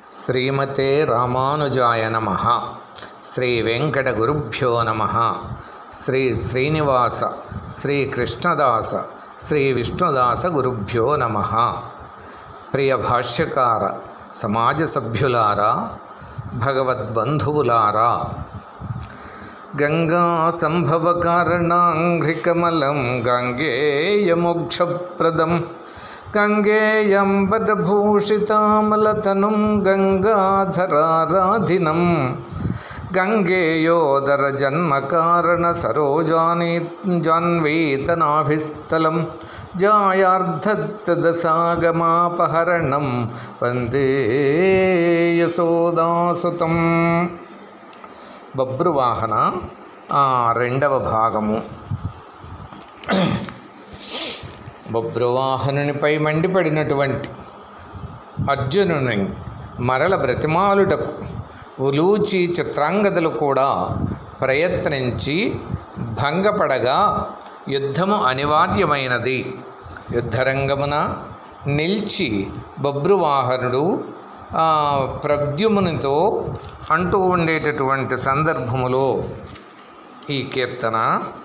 శ్రీమతే రామానుజాయ నమ శ్రీ వెంకట గురుభ్యో నమ శ్రీ శ్రీనివాస శ్రీ కృష్ణదాస శ్రీ విష్ణుదాస గురుభ్యో నమ ప్రియ భాష్యకార సమాజ సభ్యులారా భగవద్బంధువులారా గంగా సంభవ కారణాంఘ్రికమలం గంగేయమోక్షప్రదం గంగేయంబరభూషితామలతనుం గంగాధరారాధినం గంగేయోదర జన్మకారణ సరోజానీ జాన్వీతనాభిస్థలం జాయార్ధదసాగమాపహరణం వందే యశోదాసుతం బబ్రువాహన ఆ రెండవ భాగము బబ్రువాహనునిపై మండిపడినటువంటి అర్జునుని మరల బ్రతిమాలుటకు ఉలూచి చిత్రాంగదలు కూడా ప్రయత్నించి భంగపడగా యుద్ధము అనివార్యమైనది యుద్ధరంగమున నిలిచి బబ్రువాహనుడు ఆ, ప్రద్యుమ్నునితో అంటూ ఉండేటటువంటి సందర్భములో ఈ కీర్తన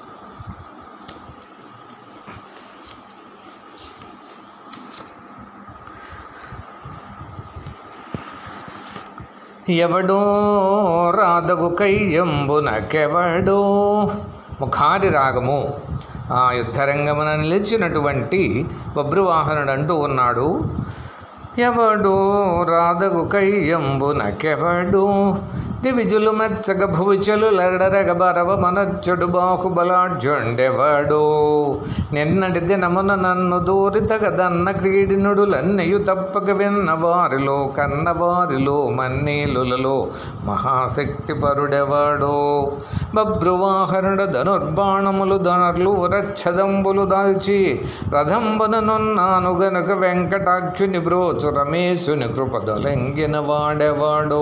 ఎవడో రాధగు కయ్యంబునకెవడో ముఖారి రాగము ఆ యుద్ధరంగమున నిలిచినటువంటి బబ్రువాహనుడు అంటూ ఉన్నాడు ఎవడు రాధగు కయ్యంబునకెవడు దివిజులు మెచ్చగ భువిచలు లడరగ బరవ మనచ్చుడు బాహుబలాఢ్యుండెవడు నిన్నటి దినమున నన్ను దూరితగదన్న క్రీడినుడులన్నయు తప్పక విన్న వారిలో కన్న వారిలో మన్నీలులలో మహాశక్తి పరుడెవడో బభ్రువాహనుడు ధనుర్బాణములు ధనుర్లు రచ్చదంబులు దాల్చి రథంబుననున్నాను గనుక వెంకటాఖ్యుని బ్రోచు రమేశుని కృపదొలంగిన వాడెవాడో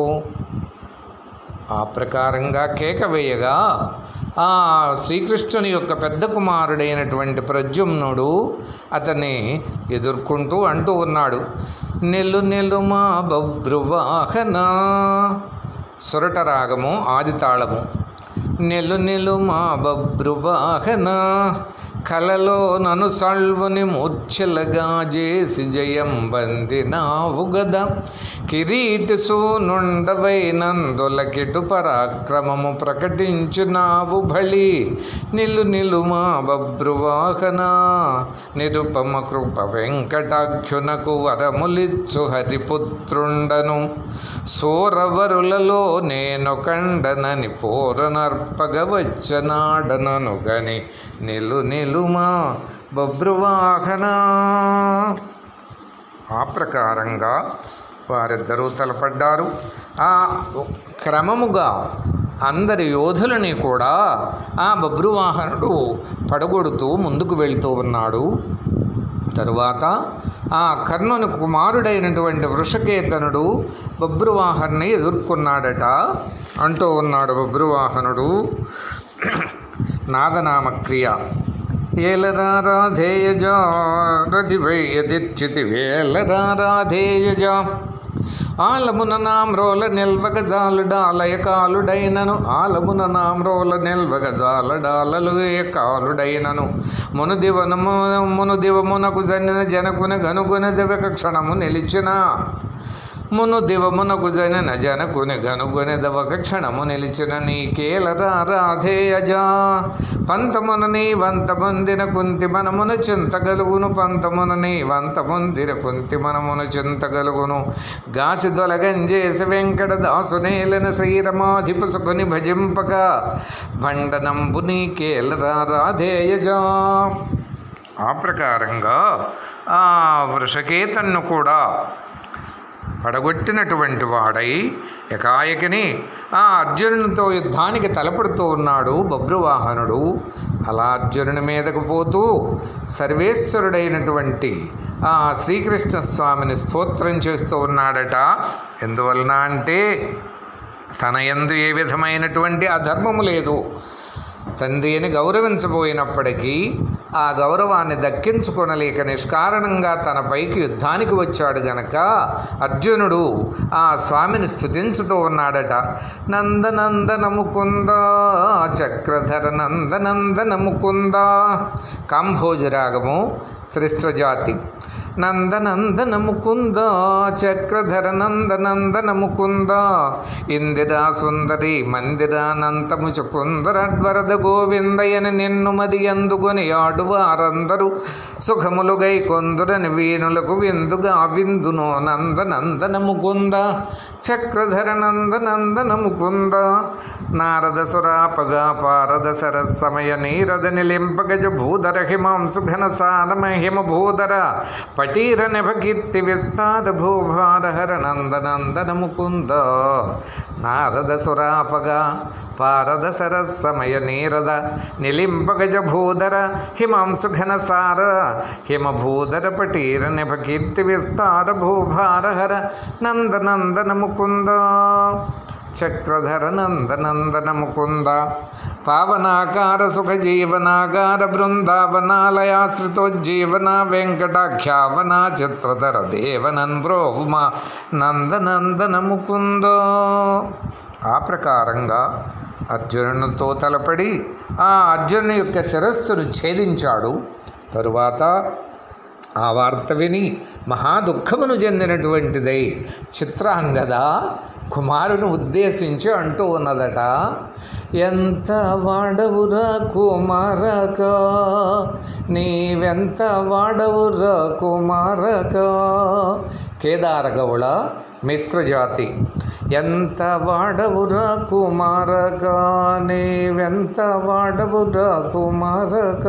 ఆ ప్రకారంగా కేక వేయగా ఆ శ్రీకృష్ణుని యొక్క పెద్ద కుమారుడైనటువంటి ప్రద్యుమ్నుడు అతన్ని ఎదుర్కొంటూ అంటూ ఉన్నాడు నెల్లు నెల్లు మా బభ్రువాహన సురట రాగము ఆది తాళము నెల్లు నెల్లు మా బభ్రువాహన కలలో నను సల్వుని మూర్ఛలగా చేసి జయం బందినావు గద కిరీటి సూనుండవై నందులకిటు పరాక్రమము ప్రకటించునావు భళి నిలు నిలు మా బభ్రువాహన నిరుపమ కృప వెంకటాఖ్యునకు వరములిచ్చు హరిపుత్రుండను సోరవరులలో నేను కండనని పోరనర్పగ వచ్చనాడనను గని నిలు నిలుమా బభ్రువాహన ఆ ప్రకారంగా వారిద్దరూ తలపడ్డారు ఆ క్రమముగా అందరి యోధులని కూడా ఆ బబ్రువాహనుడు పడగొడుతూ ముందుకు వెళ్తూ ఉన్నాడు తరువాత ఆ కర్ణుని కుమారుడైనటువంటి వృషకేతనుడు బబ్రువాహన్ని ఎదుర్కొన్నాడట అంటూ ఉన్నాడు బబ్రువాహనుడు నాదనామక్రియ ఏలరాధేయజా రతివయ్యదిచ్యుతి వేలరాధేయజా ఆలమున నామ్రోల నిల్వగ జాలుడాలయ కాలుడైనను ఆలమున నామ్రోల నిల్వగ జాలడాలలు కాలుడైనను మునుదివనము మునుదివమునకు జనిన జనకున గనుగున దివక క్షణము నిలిచిన మును దివమునకు జనిన జనకుని గనుగొని దవక క్షణము నిలిచిన నీకేలరా రాధేయజా పంతమున నీ వంత పొందిన కుంతి మనమున చింతగలుగును పంతమున నీ వంత పొందిన కుంతి మనమున చింతగలుగును గాసి దొలగంజేసి వెంకట దాసునేలిన శ్రీరమాధిపుసుకుని భజింపక భండనంబు నీకేలరా రాధేయజా ఆ ప్రకారంగా ఆ వృషకేతన్ను కూడా పడగొట్టినటువంటి వాడై ఎకాయకిని ఆ అర్జునునితో యుద్ధానికి తలపడుతూ ఉన్నాడు బబ్రువాహనుడు అలా అర్జునుని మీదకు పోతూ సర్వేశ్వరుడైనటువంటి ఆ శ్రీకృష్ణ స్వామిని స్తోత్రం చేస్తూ ఉన్నాడట ఎందువలన అంటే తన యందు ఏ విధమైనటువంటి అధర్మము లేదు తండ్రి అని గౌరవించబోయినప్పటికీ ఆ గౌరవాన్ని దక్కించుకొనలేక నిష్కారణంగా తన పైకి యుద్ధానికి వచ్చాడు గనక అర్జునుడు ఆ స్వామిని స్థుతించుతూ ఉన్నాడట నందనందన ముకుంద చక్రధర నందనందన ముకుంద కాంభోజరాగము త్రిస్రజాతి నందనందన ముకుంద చక్రధర నందనందన ముకుంద ఇందిరా సుందరి మందిరానంతము చుకుందరడ్వరద గోవిందయని నిన్ను మది అందుకొని ఆడువారందరూ సుఖములుగై కొందురని వీణులకు విందుగా విందునో నందనందన ముకుంద చక్రధర నందనందన ముకుంద నారద సురాపగా పారద సరస్సమయ నీరద నిలింపగజ భూధర హిమాంసు ఘన సారమ హిమ భూధర పటీర నిభకీర్తి విస్తార భూభార హర నందనందన ముకుంద నారద సురాపగా పారద సరస్సమయ నీరద నిలింపగజ భూధర హిమాంసు ఘన సార హిమభూధర పటీర నిభకీర్తి విస్తార భూభార హర నందనందన ముకుంద చక్రధర నందనందన ముకుంద పావనాకార సుఖ జీవనాగార బృందావనాలయాశ్రితోజ్జీవన వెంకటాఖ్యావన చిత్రధర దేవనన్ బ్రోమ నందనందన ముకుంద ఆ ప్రకారంగా అర్జునునితో తలపడి ఆ అర్జునుని యొక్క శిరస్సును ఛేదించాడు తరువాత ఆ వార్త విని మహా దుఃఖమును చెందినటువంటిదై చిత్రాంగద కుమారుని ఉద్దేశించి అంటూ ఉన్నదట ఎంత వాడవురా కుమారక నీవెంత వాడవురా కుమారక కేదారగౌళ మిశ్రజాతి ఎంత వాడవురా కుమారక నీవెంత వాడవురా కుమారక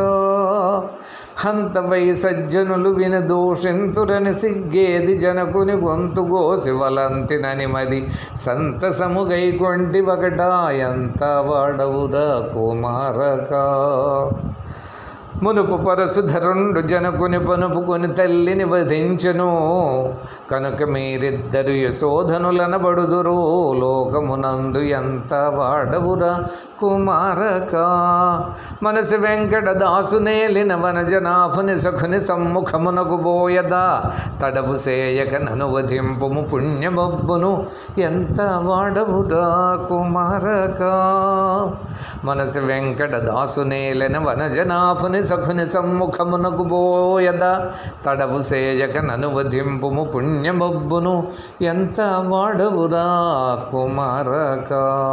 హంతవై సజ్జనులు విని దూషింతురని సిగ్గేది జనకుని గొంతు గోసివలంతినని మది సంతసముగై కొంటి ఒకటా ఎంత వాడవురా కుమారక మునుపు పరసుధరుండు జనకుని పనుపుకొని తల్లిని వధించెను కనుక మీరిద్దరు యశోధనులనబడుదురు లోకమునందు ఎంత వాడవురా కుమారక మనసి వెంకట దాసునేలిన వనజనాభుని సఖుని సమ్ముఖమునకు బోయదా తడవు సేయక నను వధింపుము పుణ్యమబ్బును ఎంత వాడవురా కుమారక మనసి వెంకట దాసునేలిన వనజనాభుని సఖుని సమ్ముఖమునకు బోయద తడవు సేయక నను వధింపుము పుణ్యమబ్బును ఎంత వాడవురా కుమారక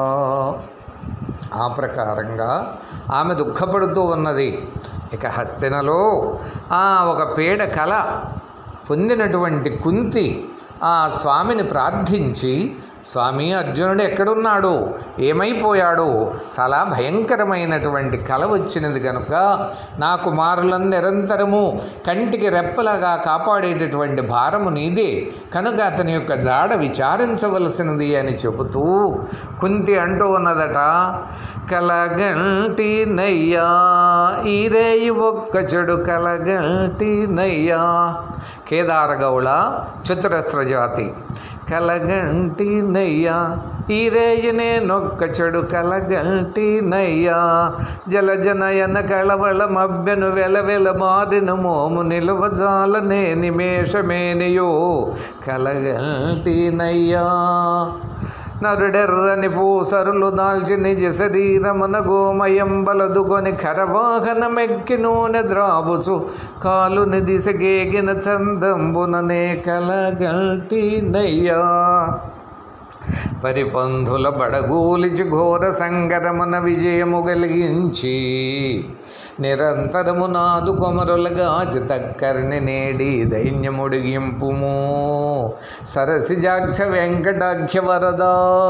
ఆ ప్రకారంగా ఆమె దుఃఖపడుతూ ఉన్నది ఇక హస్తినలో ఆ ఒక పేడ కళ పొందినటువంటి కుంతి ఆ స్వామిని ప్రార్థించి స్వామి అర్జునుడు ఎక్కడున్నాడు ఏమైపోయాడు చాలా భయంకరమైనటువంటి కల వచ్చినది కనుక నా కుమారులను నిరంతరము కంటికి రెప్పలాగా కాపాడేటటువంటి భారము నీదే కనుక అతని యొక్క జాడ విచారించవలసినది అని చెబుతూ కుంతి అంటూ ఉన్నదట కలగంటి నయ్యా ఈరేయి ఒక్క చెడు కలగంటి నయ్యా కేదారగౌళ చతురస్ర జాతి కలగంటి నయ్యా ఈ రేయనే నొక్క చెడు కలగంటి నయ్యా జలజనయన కళవళ మబ్బెను వెలవెల మారిన మోము నిలువజాలనే నిమేషమేనియో కలగంటి నయ్యా నరుడెర్రని పూసరులు దాల్చి నిజ శరీరమున గోమయం బలదుకొని ఖరవాహనమెక్కి నూనె ద్రాబుచు కాలుని దిశగేగిన చందంబుననే కలగల్టి నయ్యా పరిపంధుల బడగూలిచి ఘోర సంగరమున విజయము కలిగించి నిరంతరము నాదు కొమరులగా చితక్కరిని నేడి దైన్యముడిగింపుము సరసిజాక్ష వెంకటాఖ్య వరదా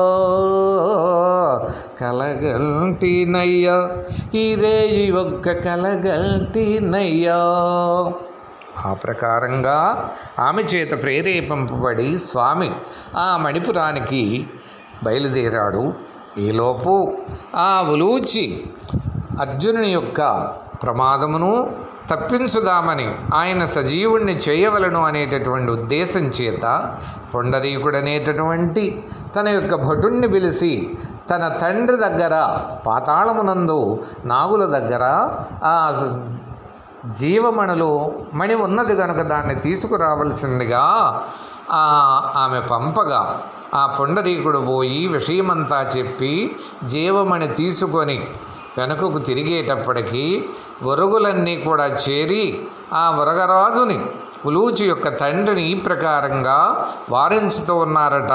కలగల్టి నయ్యా ఇదే ఒక్క కలగల్టి నయ్యా ఆ ప్రకారంగా ఆమె చేత ప్రేరేపింపబడి స్వామి ఆ మణిపురానికి బయలుదేరాడు ఈలోపు ఆ ఉలూచి అర్జునుని యొక్క ప్రమాదమును తప్పించుదామని ఆయన సజీవుణ్ణి చేయవలను అనేటటువంటి ఉద్దేశం చేత పొండరీకుడు అనేటటువంటి తన యొక్క భటుణ్ణి పిలిచి తన తండ్రి దగ్గర పాతాళమునందు నాగుల దగ్గర ఆ జీవమణులు మణి ఉన్నది కనుక దాన్ని తీసుకురావలసిందిగా ఆ, ఆమె పంపగా ఆ పుండరీకుడు పోయి విషయమంతా చెప్పి జీవమణి తీసుకొని వెనుకకు తిరిగేటప్పటికీ వరుగులన్నీ కూడా చేరి ఆ వరగరాజుని ఉలూచి యొక్క తండ్రిని ఈ ప్రకారంగా వారించుతూ ఉన్నారట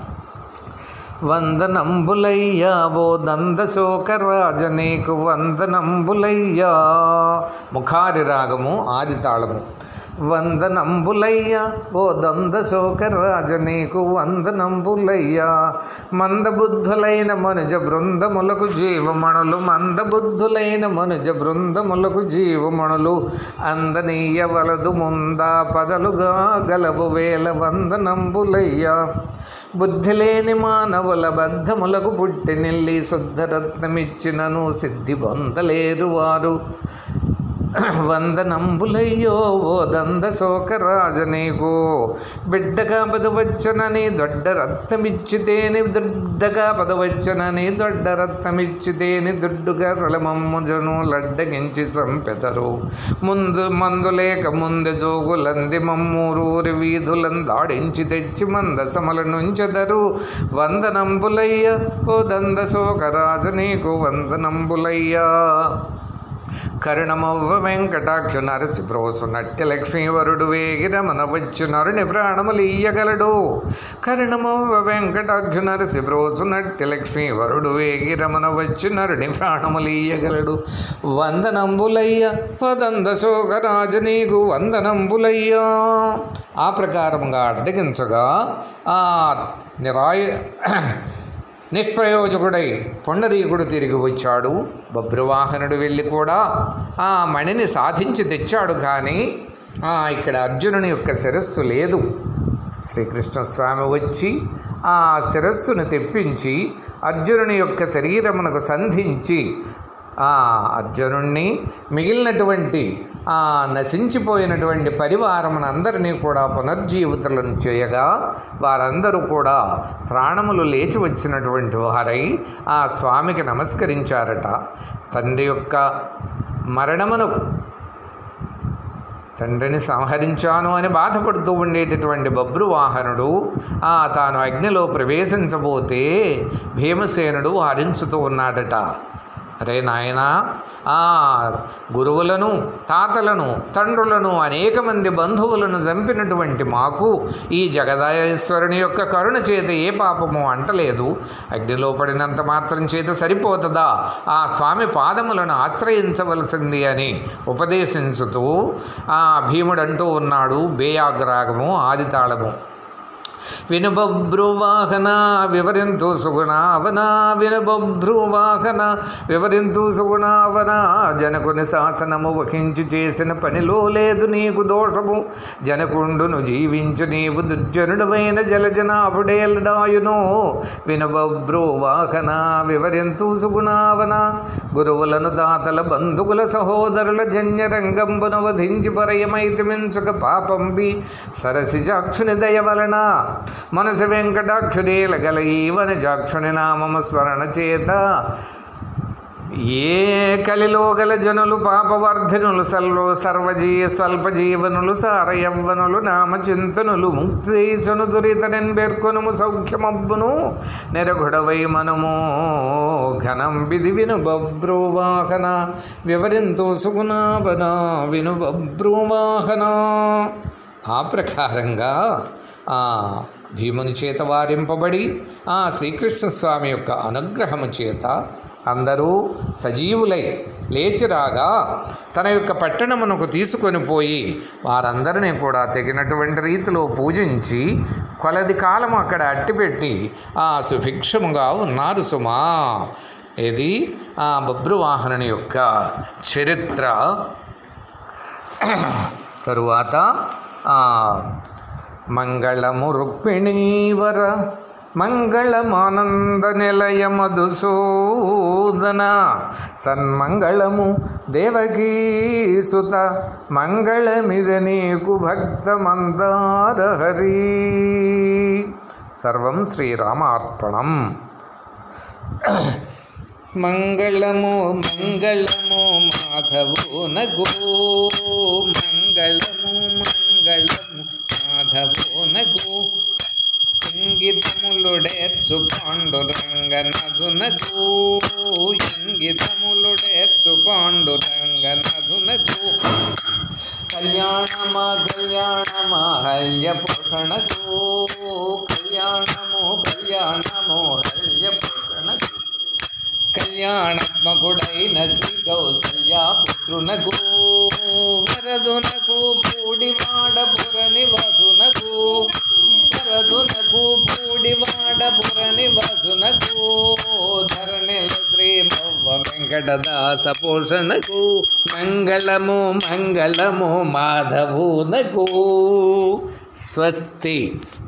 వందనంబులయ్యా ఓ నందశోకరాజ నీకు వందనంబులయ్యా ముఖారి రాగము ఆది తాళము వందనంబులయ్యా ఓ దందశోకరాజ నీకు వందనంబులయ్యా మందబుద్ధులైన మనుజ బృందములకు జీవమణులు మందబుద్ధులైన మనుజ బృందములకు జీవమణులు అందనీయ వలదు ముందా పదలుగా గలవు వేల వందనంబులయ్యా బుద్ధి లేని మానవుల బద్ధములకు పుట్టి నిల్లి శుద్ధరత్నమిచ్చినను సిద్ధి పొందలేరు వారు వందనంబులయ్యో ఓ దంద శోకరాజ నీకు బిడ్డగా పదవచ్చనని దొడ్డ రత్నమిచ్చితేని దొడ్డగా పదవచ్చనని దొడ్డ రత్నమిచ్చితేని దుడ్డుగా రలమమ్ముజను లడ్డగించి సంపెదరు ముందు మందు లేక ముందు జోగులంది మమ్మూరూరి వీధులందాడించి తెచ్చి మందసమల నుంచెదరు వందనంబులయ్య ఓ దంద శోకరాజ నీకు వందనంబులయ్యా కరుణమవ్వ వెంకటాఖ్యు నరసిప్రోసు నట్య లక్ష్మీవరుడు వేగిరమన వచ్చు నరుని ప్రాణములీయగలడు కరుణమవ్వ వెంకటాఖ్యు నరసిప్రోసు నట్య లక్ష్మీవరుడు వేగిరమన వచ్చు నరుని ప్రాణములీయగలడు వందనంబులయ్య పదంద శోకరాజ నీకు వందనంబులయ్యా ఆ ప్రకారముగా అడ్డగించగా ఆ నిరాయ నిష్ప్రయోజకుడై పొండరీకుడు తిరిగి వచ్చాడు బభ్రువాహనుడు వెళ్ళి కూడా ఆ మణిని సాధించి తెచ్చాడు కానీ ఆ, ఇక్కడ అర్జునుని యొక్క శిరస్సు లేదు శ్రీకృష్ణస్వామి వచ్చి ఆ శిరస్సును తెప్పించి అర్జునుని యొక్క శరీరమునకు సంధించి ఆ అర్జునుణ్ణి మిగిలినటువంటి ఆ నశించిపోయినటువంటి పరివారమును అందరినీ కూడా పునర్జీవితులను చేయగా వారందరూ కూడా ప్రాణములు లేచి వచ్చినటువంటి వారై ఆ స్వామికి నమస్కరించారట తండ్రి యొక్క మరణమునకు తండ్రిని సంహరించాను అని బాధపడుతూ ఉండేటటువంటి బబ్రువాహనుడు ఆ తాను అగ్నిలో ప్రవేశించబోతే భీమసేనుడు హరించుతూ ఉన్నాడట అరే నాయనా ఆ గురువులను తాతలను తండ్రులను అనేక మంది బంధువులను చంపినటువంటి మాకు ఈ జగదాయేశ్వరుని యొక్క కరుణ చేత ఏ పాపము అంటలేదు అగ్నిలో పడినంత మాత్రం చేత సరిపోతుందా ఆ స్వామి పాదములను ఆశ్రయించవలసింది అని ఉపదేశించుతూ ఆ భీముడు అంటూ ఉన్నాడు బేయాగ్రాగము ఆదితాళము వినుబభ్రువాహన వివరింతు సుగుణావన వినుబభ్రువాహన వివరింతు సుగుణావన జనకుని శాసనము వహించి చేసిన పనిలో లేదు నీకు దోషము జనకుండును జీవించు నీవు దుర్జనుడమైన జలజనాభుడేలడాయును వినుబభ్రువాహన వివరింతు సుగుణావన గురువులను దాతల బంధుకుల సహోదరుల జన్యరంగంబును వధించి పరయమైతి మించుక పాపంబి సరసిజాక్షుని దయ వలన మనసు వెంకటాక్షుడేల గల ఈవన జాక్షుని నామము స్మరణ చేత ఏ కలిలో గల జనులు పాపవర్ధనులు సల్వ సర్వజీ స్వల్పజీవనులు సారయవ్వనులు నామచింతనులు ముక్తిచను దురితనెన్ పేర్కొనుము సౌఖ్యమబ్బును నెరగుడవై మనము ఘనం విధి విను బభ్రువాహన వివరింతు సుగుణావన విను బభ్రువాహన ఆ ప్రకారంగా ఆ భీముని చేత వారింపబడి ఆ శ్రీకృష్ణ స్వామి యొక్క అనుగ్రహము చేత అందరూ సజీవులై లేచిరాగా తన యొక్క పట్టణమునకు తీసుకొని పోయి వారందరినీ కూడా తగినటువంటి రీతిలో పూజించి కొలది కాలం అక్కడ అట్టిపెట్టి ఆ సుభిక్షముగా ఉన్నారు సుమా ఇది ఆ బబ్రువాహనుని యొక్క చరిత్ర తరువాత ఆ, మంగళము రుక్మిణీవర మంగళమానంద నిలయ మధుసూదన సన్మంగళము దేవకీసుత మంగళమిద నీకు భక్త మందారహరి సర్వం శ్రీరామార్పణం మంగళము మంగళము మాధవ మాధవునకు మంగళము మంగళము మాధవునకు ఇంగితములుడేర్చు పాండురంగనదునకు ఇంగితములుడేర్చు పాండురంగనదునకు కళ్యాణమా కళ్యాణమా హల్య పోషణకు కళ్యాణము కళ్యాణము హల్య పోషణకు కళ్యాణాత్మకుడైన శ్రీ కౌసల్య పుత్రునకు వరదునకు పూడివాడపుర నివాసునకు వరదునకు పూడివాడపుర నివాసునకు ధరణిల శ్రీ మవ్వ వెంకటదాస పోషణకు మంగళము మంగళము మాధవునకు స్వస్తి